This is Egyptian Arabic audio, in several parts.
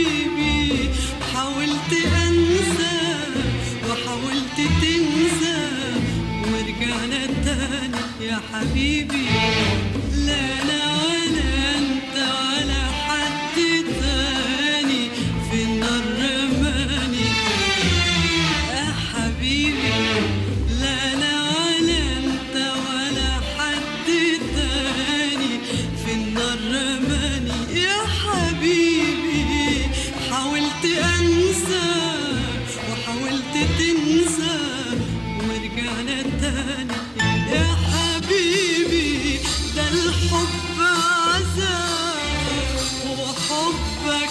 حبيبي حاولت انسى وحاولت تنسى ورجعنا تاني يا حبيبي لا انا ولا انت ولا حد تاني في النار رماني يا حبيبي لا انا ولا انت ولا حد تاني في النار رماني يا حبيبي حاولت انسى وحاولت تنسى ورجعنا تاني يا حبيبي ده الحب عذاب وحبك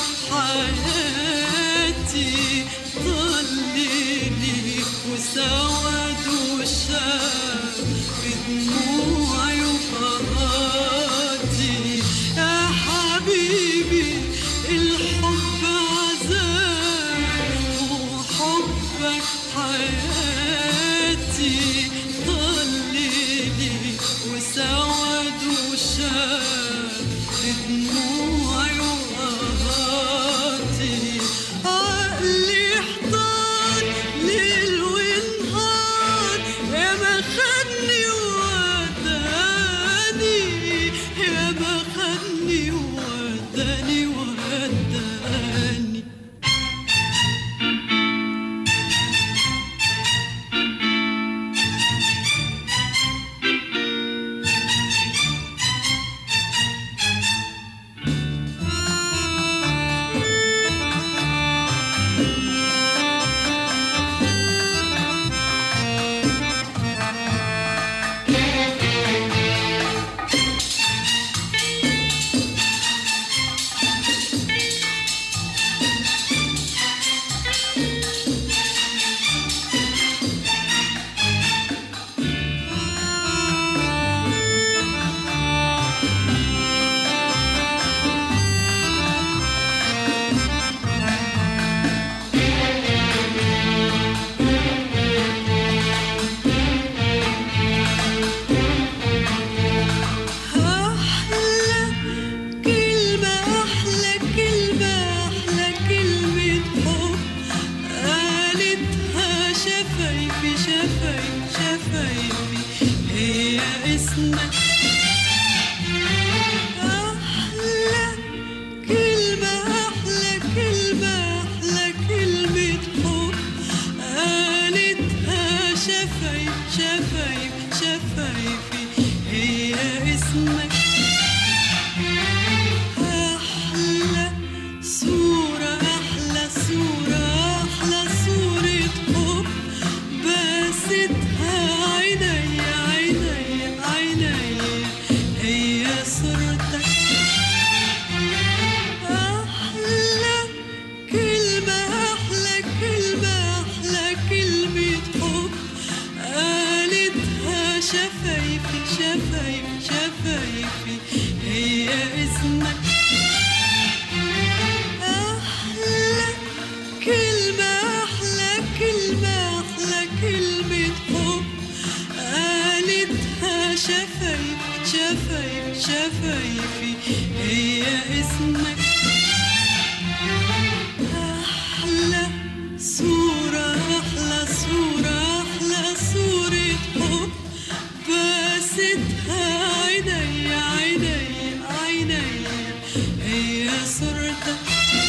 حياتي ضلني وسواد وشاب في دموعي وقراتي يا حبيبي الحب عذاب وحبك حياتي ضلني وسواد وشاب في دموعي وقراتي عقلي احضر ليل ونهار يا ما خدني وداني يا ما خدني وداني وداني أحلى كلمة أحلى كلمة أحلى كلمة حب قالتها شفايفي شفايفي شفايفي هي اسمك أحلى كلمة أحلى كلمة أحلى كلمة حب قالتها شفايف شفايف شفايفي هي اسمك أحلى صورة أحلى صورة أحلى صورة حب باستها عيني عيني عيني هي صورتك أحلى كلمة أحلى كلمة أحلى كلمة حب قالتها شفايفي شفايفي شفايفي هي اسمك أحلى كلمة أحلى كلمة أحلى كلمة حب قالتها شفايفي شفايفي شفايفي هي اسمك أحلى صورة أحلى صورة أحلى صورة حب باستها عيني عيني عيني هي صورتك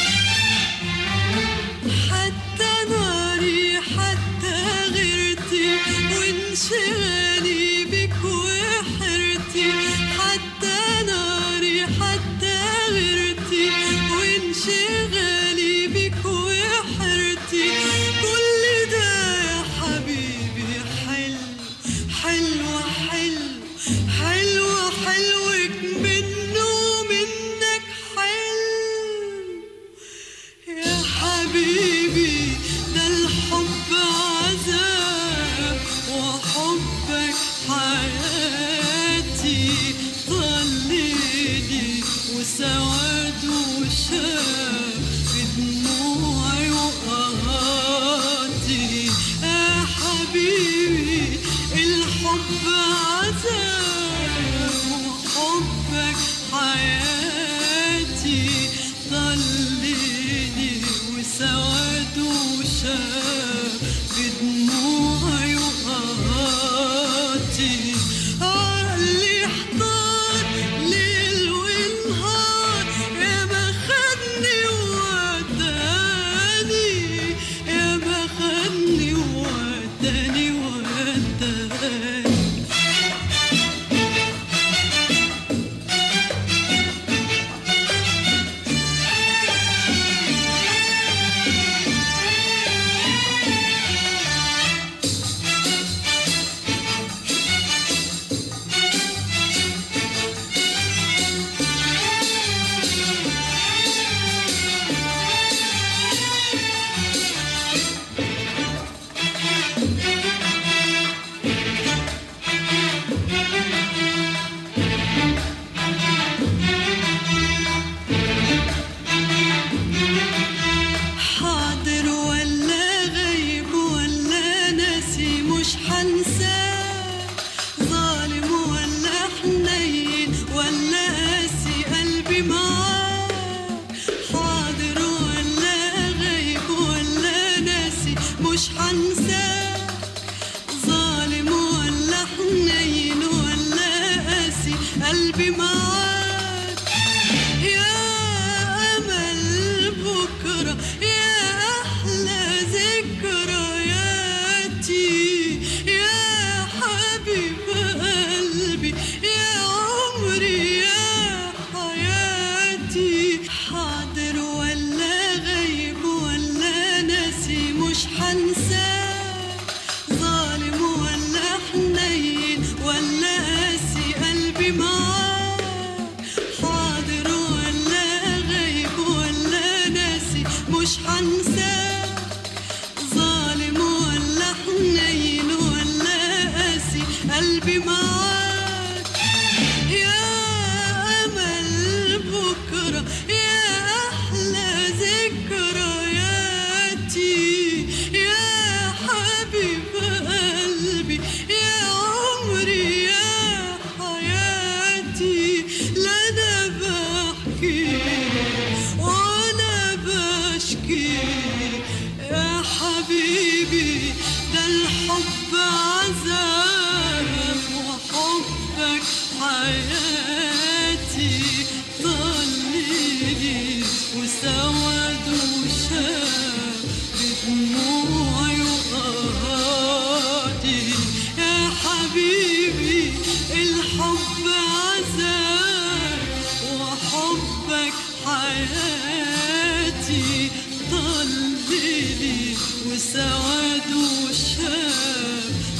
حتى ناري حتى غيرتي وانشغالي بك وحرتي حتى ناري حتى غيرتي وانشغالي بك وحرتي كل ده يا حبيبي حلو حلو حلو حلو حلوك منه منك حلو يا حبيبي ده الحب عذاب وحبك حياتي ضلني وسواد وشاب في دموعي وقهاتي يا حبيبي الحب عذاب وحبك حياتي ضلني مش حنساك ظالم ولا حنين ولا قاسي قلبي معاك يا أمل بكرة يا أحلى ذكرياتي يا حبيب قلبي يا عمري يا حياتي لا أنا بحكي ولا بشكي يا حبيبي ده الحب عذاب وحبك حياتي ضلني وسود وشاب بدموعي وقهاتي يا حبيبي الحب عذاب وحبك حياتي ضللي وسواد وشاب